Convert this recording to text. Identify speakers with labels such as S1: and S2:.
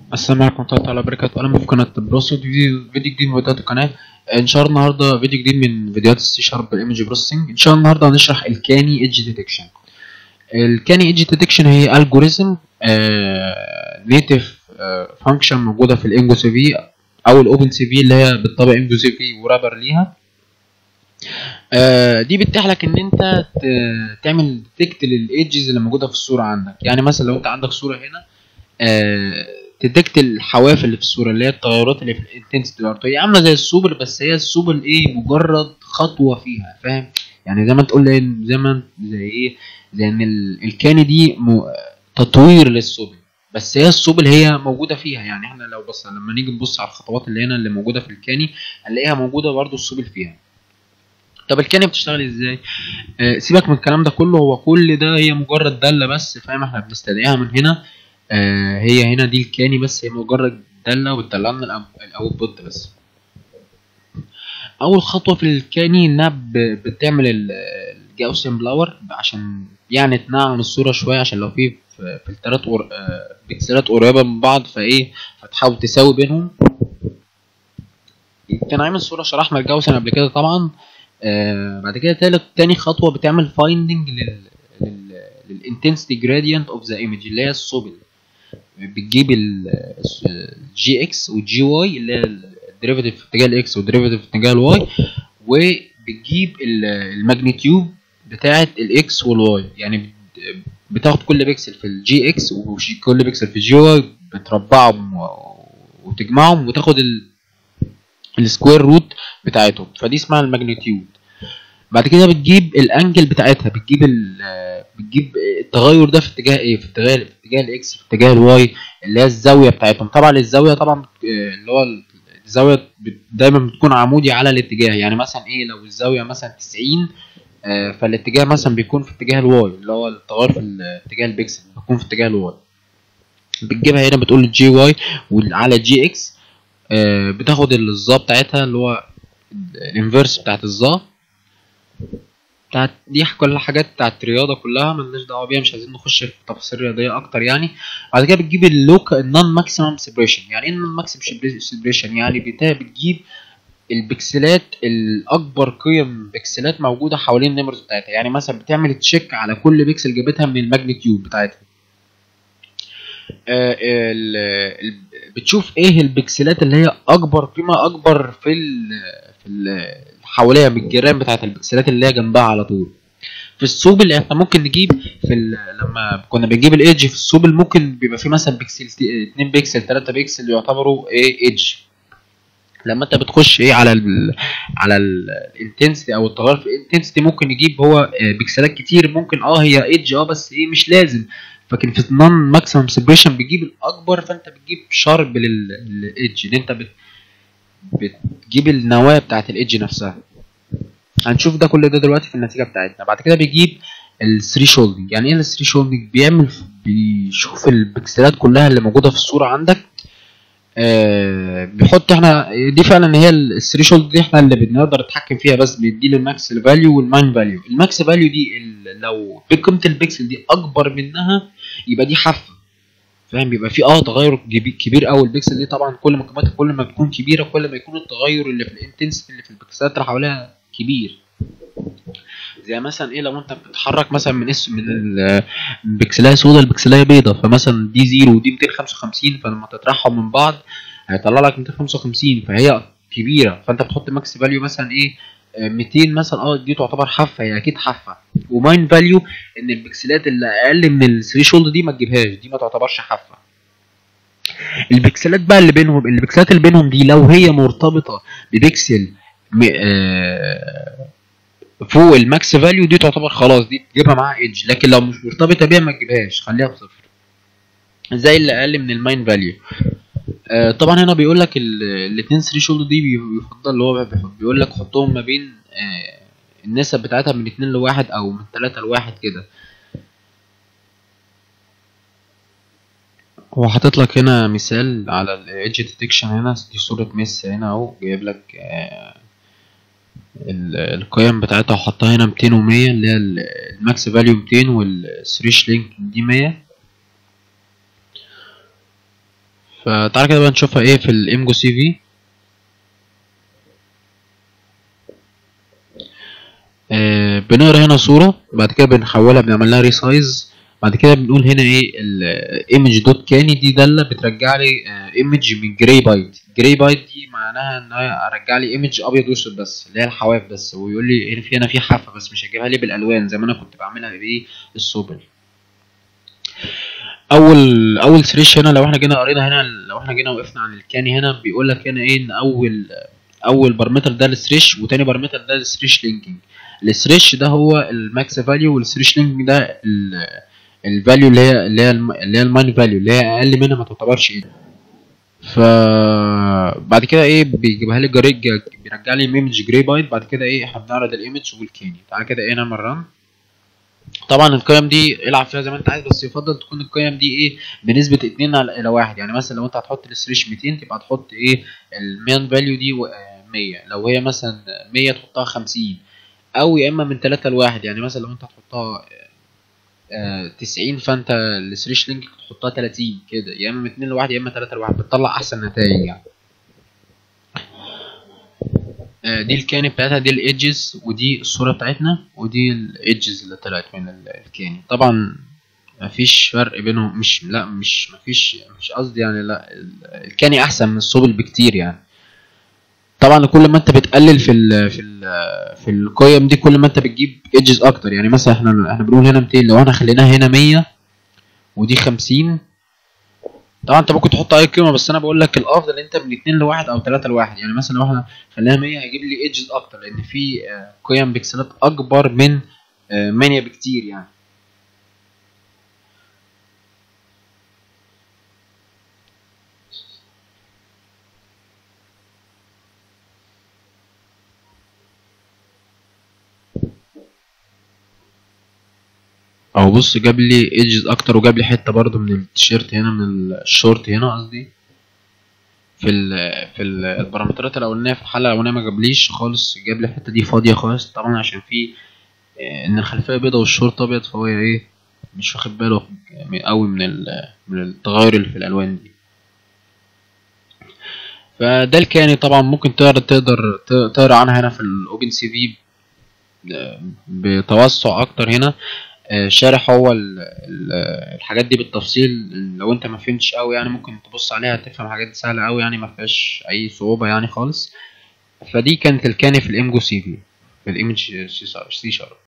S1: السلام عليكم ورحمة الله تعالى وبركاته أهلا بكم في قناة بروسو فيديو فيديو جديد من فيديوهات القناة إن شاء الله النهاردة فيديو جديد من فيديوهات السي شارب ايمج بروسيسنج إن شاء الله النهاردة هنشرح الكاني ايدج ديتكشن الكاني ايدج ديتكشن هي الجوريزم نيتف فانكشن موجودة في الانجو سي في أو الأوبن سي في اللي هي بالطبع انجو سي في ورابر ليها آه دي بتتيح لك ان انت تعمل ديتكت للايدجز اللي موجوده في الصوره عندك يعني مثلا لو انت عندك صوره هنا آه تدكت الحواف اللي في الصوره اللي هي التغيرات اللي في الانتنسيتي هي عامله زي السوبر بس هي السوبر ايه مجرد خطوه فيها فاهم يعني زي ما تقول زي ما زي ايه زي ان الكاني دي تطوير للسوبل بس هي السوبل هي موجوده فيها يعني احنا لو بص لما نيجي نبص على الخطوات اللي هنا اللي موجوده في الكاني هنلاقيها موجوده برده السوبل فيها طب الكاني بتشتغل ازاي آه سيبك من الكلام ده كله هو كل ده هي مجرد داله بس فاهم احنا بنستدعيها من هنا آه هي هنا دي الكاني بس هي مجرد داله وبتطلع لنا الاوتبوت بس اول خطوه في الكاني انها بتعمل الجاوسيان بلاور عشان يعني تنعم الصوره شويه عشان لو في في التلات بكسلات قريبه من بعض فايه فتحاول تساوي بينهم كان عامل صوره شرحنا الجاوسيان قبل كده طبعا آه بعد كده تالت تاني خطوه بتعمل فايندنج لل للانتنسيتي جرادينت اوف ذا ايمج اللي هي السوبل بتجيب الجي اكس والجي واي اللي هي الديريفيتيف في اتجاه الاكس والديريفيتيف في اتجاه الواي وبتجيب الماجنتيود بتاعه الاكس والواي يعني بتاخد كل بيكسل في الجي اكس وكل بيكسل في الجي واي بتربعهم وتجمعهم وتاخد السكوير روت بتاعتهم فدي اسمها الماجنتيود بعد كده بتجيب الانجل بتاعتها بتجيب بتجيب التغير ده في اتجاه ايه في اتجاه في اتجاه الاكس في اتجاه الواي اللي هي الزاويه بتاعتهم طبعا الزاويه طبعا اللي هو الزاويه دايما بتكون عمودي على الاتجاه يعني مثلا ايه لو الزاويه مثلا 90 فالاتجاه مثلا بيكون في اتجاه الواي اللي هو التغير في اتجاه البيكسل بيكون في اتجاه الواي بتجيبها هنا بتقول الجي واي وعلى الجي اكس بتاخد الظا بتاعتها اللي هو الانفرس بتاعت الظا بتاعت دي كل الحاجات بتاعت الرياضه كلها ملناش دعوه بيها مش عايزين نخش في تفاصيل رياضيه اكتر يعني بعد كده بتجيب اللوك النون ماكسيمم سيبريشن يعني ايه النون ماكسيمم سيبريشن يعني بتجيب البكسلات الاكبر قيم بكسلات موجوده حوالين النمرز بتاعتها يعني مثلا بتعمل تشيك على كل بكسل جابتها من الماجنتيود بتاعتها آه ال ال بتشوف ايه البكسلات اللي هي اكبر قيمه اكبر في ال في ال حواليها بالجيران بتاعت البكسلات اللي هي جنبها على طول في السوبل احنا ممكن نجيب في لما كنا بنجيب الايدج في السوبل ممكن بيبقى في مثلا بكسل 2 بكسل 3 بكسل يعتبروا ايه ايدج لما انت بتخش ايه على ال على الانتنسيتي او التغير في الانتنسيتي ممكن يجيب هو بكسلات كتير ممكن اه هي ايدج اه بس ايه مش لازم فكن في النون ماكسيمم سيبريشن بتجيب الاكبر فانت بتجيب شارب للايدج اللي انت بت بتجيب النواه بتاعت الايدج نفسها هنشوف ده كل ده دلوقتي في النتيجه بتاعتنا بعد كده بيجيب الثري شولدنج يعني ايه الثري شولدنج بيعمل بيشوف البكسلات كلها اللي موجوده في الصوره عندك آه بيحط احنا دي فعلا هي الثري شولد دي احنا اللي بنقدر نتحكم فيها بس بيدي له الماكس فاليو والماين فاليو الماكس فاليو دي لو قيمه البكسل دي اكبر منها يبقى دي حافه فاهم بيبقى في اه تغير كبير قوي البكسل دي طبعا كل ما قيمتها كل ما بتكون كبيره كل ما يكون التغير اللي في الانتنسيتي اللي في البكسلات اللي حواليها كبير زي مثلا ايه لو انت بتتحرك مثلا من اسم من البكسلايه سودا لبكسلايه بيضه فمثلا دي زيرو ودي 255 فلما تطرحهم من بعض هيطلع لك 255 فهي كبيره فانت بتحط ماكس فاليو مثلا ايه 200 مثلا اه دي تعتبر حافه هي اكيد حافه وماين فاليو ان البكسلات اللي اقل من الثريشولد دي ما تجيبهاش دي ما تعتبرش حافه البكسلات بقى اللي بينهم البكسلات اللي بينهم دي لو هي مرتبطه ببكسل فوق الماكس فاليو دي تعتبر خلاص دي تجيبها معاها ايدج لكن لو مش مرتبطه بيها ما تجيبهاش خليها بصفر زي اللي اقل من الماين فاليو آه طبعا هنا بيقول لك الاثنين ثري شولد دي بيفضل اللي هو بيقول لك حطهم ما بين آه النسب بتاعتها من 2 لواحد او من 3 لواحد كده هو حاطط لك هنا مثال على الايدج ديتكشن هنا دي صورة ميسي هنا اهو جايب لك آه القيم بتاعتها وحطها هنا 200 و100 اللي هي الماكس فاليو 200 والثريش لينك دي 100 فتعالى كده بقى نشوفها ايه في الامجو سي في آه بنقرا هنا صورة بعد كده بنحولها بنعمل لها ريسايز بعد كده بنقول هنا ايه الايمج دوت كاني دي دالة بترجع لي ايمج من جراي بايت جراي بايت دي معناها ان هي ارجع لي ايمج ابيض واسود بس اللي هي الحواف بس ويقول لي هنا في هنا في حافة بس مش هيجيبها لي بالالوان زي ما انا كنت بعملها بايه السوبر اول اول سريش هنا لو احنا جينا قرينا هنا لو احنا جينا وقفنا عن الكاني هنا بيقول لك هنا ايه ان اول اول بارامتر ده السريش وتاني بارامتر ده السريش لينكينج السريش ده هو الماكس فاليو والسريش لينكينج ده الفاليو اللي هي اللي هي الم- اللي هي الماين فاليو اللي هي اقل منها ما تعتبرش ايه ف بعد كده ايه بيجيبها لي جري بيرجع لي ايمج جراي بايت بعد كده ايه احنا بنعرض الايمج والكاني تعالى كده ايه نعمل ران طبعا القيم دي العب فيها زي ما انت عايز بس يفضل تكون القيم دي ايه بنسبه 2 على- الى 1 يعني مثلا لو انت هتحط السريش 200 تبقى تحط ايه المين فاليو دي و- آه، 100 لو هي مثلا 100 تحطها 50 او يا اما من 3 ل 1 يعني مثلا لو انت هتحطها آه، 90 فانت السريش لينك تحطها 30 كده يا اما من 2 ل 1 يا اما 3 ل 1 بتطلع احسن نتائج يعني آه، دي الكاني بتاعتها دي الايدجز ودي الصورة بتاعتنا ودي الايدجز اللي طلعت من ال- الكاني طبعا مفيش فرق بينهم مش لا مش مفيش مش قصدي يعني لا ال- الكاني احسن من الصوبل بكتير يعني طبعا كل ما انت بتقلل في ال في ال في القيم دي كل ما انت بتجيب ايدجز اكتر يعني مثلا احنا احنا بنقول هنا 200 لو احنا خليناها هنا 100 ودي 50 طبعا انت ممكن تحط اي قيمه بس انا بقول لك الافضل انت من 2 لواحد او 3 لواحد يعني مثلا لو احنا خلينا 100 هيجيب لي ايدجز اكتر لان في آه، قيم بكسلات اكبر من آه، 100 بكتير يعني او بص جاب لي ايدجز اكتر وجاب لي حته برضو من التيشيرت هنا من الشورت هنا قصدي في ال في ال- البارامترات الاولانيه في الحلقه الاولانيه ما جابليش خالص جاب لي الحته دي فاضيه خالص طبعا عشان في آه، ان الخلفيه بيضه والشورت ابيض فهو ايه مش واخد باله قوي من ال- من التغير اللي في الالوان دي فده الكاني طبعا ممكن تقدر تقدر ت- تقرا عنها هنا في الاوبن سي في بتوسع اكتر هنا آه، شارح هو ال- ال- الحاجات دي بالتفصيل لو انت ما فهمتش قوي يعني ممكن تبص عليها تفهم حاجات سهله قوي يعني ما فيهاش اي صعوبه يعني خالص فدي كانت الكاني في الامجو سي في في الايمج سي شارب